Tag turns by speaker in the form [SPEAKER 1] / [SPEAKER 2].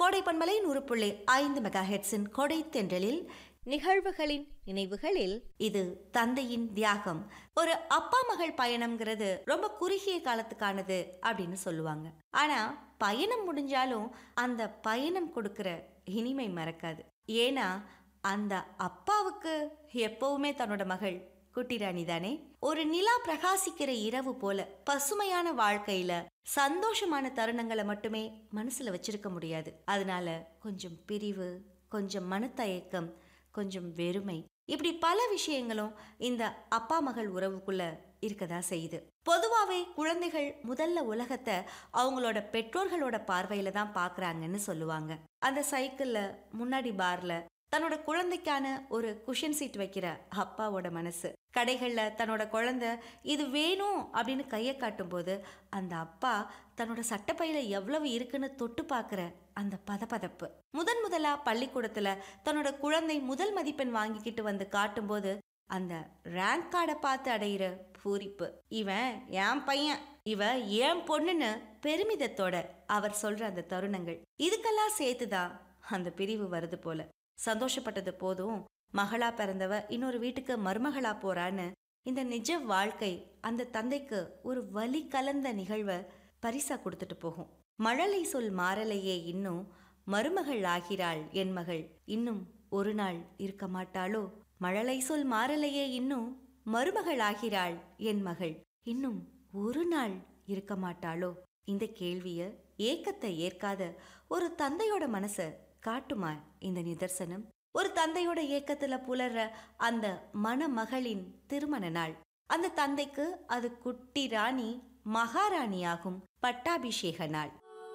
[SPEAKER 1] கோடை பண்பலை நூறு புள்ளி ஐந்து மெகா ஹெட்ஸின் கொடை தென்றலில்
[SPEAKER 2] நிகழ்வுகளின் நினைவுகளில்
[SPEAKER 1] இது தந்தையின் தியாகம் ஒரு அப்பா மகள் பயணம்ங்கிறது ரொம்ப குறுகிய காலத்துக்கானது அப்படின்னு சொல்லுவாங்க ஆனா பயணம் முடிஞ்சாலும் அந்த பயணம் கொடுக்கிற இனிமை மறக்காது ஏன்னா அந்த அப்பாவுக்கு எப்பவுமே தன்னோட மகள் குட்டி ராணி தானே ஒரு நிலா பிரகாசிக்கிற இரவு போல பசுமையான வாழ்க்கையில சந்தோஷமான தருணங்களை மட்டுமே மனசுல வச்சிருக்க முடியாது அதனால கொஞ்சம் பிரிவு கொஞ்சம் மனத்தயக்கம் கொஞ்சம் வெறுமை இப்படி பல விஷயங்களும் இந்த அப்பா மகள் உறவுக்குள்ள இருக்கதா செய்யுது பொதுவாவே குழந்தைகள் முதல்ல உலகத்தை அவங்களோட பெற்றோர்களோட பார்வையில தான் பாக்குறாங்கன்னு சொல்லுவாங்க அந்த சைக்கிள்ல முன்னாடி பார்ல தன்னோட குழந்தைக்கான ஒரு குஷன் சீட் வைக்கிற அப்பாவோட மனசு கடைகள்ல தன்னோட குழந்தை இது வேணும் அப்படின்னு கையை காட்டும்போது அந்த அப்பா தன்னோட சட்டப்பையில எவ்வளவு இருக்குன்னு தொட்டு பார்க்குற அந்த பதபதப்பு முதன் முதலா பள்ளிக்கூடத்துல தன்னோட குழந்தை முதல் மதிப்பெண் வாங்கிக்கிட்டு வந்து காட்டும்போது அந்த ரேங்க் கார்டை பார்த்து அடையிற பூரிப்பு இவன் என் பையன் இவ ஏன் பொண்ணுன்னு பெருமிதத்தோட அவர் சொல்ற அந்த தருணங்கள் இதுக்கெல்லாம் சேர்த்துதான் அந்த பிரிவு வருது போல சந்தோஷப்பட்டது போதும் மகளா பிறந்தவ இன்னொரு வீட்டுக்கு மருமகளா போறான்னு இந்த நிஜ வாழ்க்கை அந்த தந்தைக்கு ஒரு வலி கலந்த நிகழ்வை பரிசா கொடுத்துட்டு போகும் மழலை சொல் மாறலையே இன்னும் மருமகள் ஆகிறாள் என் மகள் இன்னும் ஒரு நாள் இருக்க மாட்டாளோ மழலை சொல் மாறலையே இன்னும் மருமகள் ஆகிறாள் என் மகள் இன்னும் ஒரு நாள் இருக்க மாட்டாளோ இந்த கேள்விய ஏக்கத்தை ஏற்காத ஒரு தந்தையோட மனச காட்டுமா இந்த நிதர்சனம் ஒரு தந்தையோட ஏக்கத்துல புலர்ற அந்த மணமகளின் திருமண நாள் அந்த தந்தைக்கு அது குட்டி ராணி மகாராணியாகும் பட்டாபிஷேக நாள்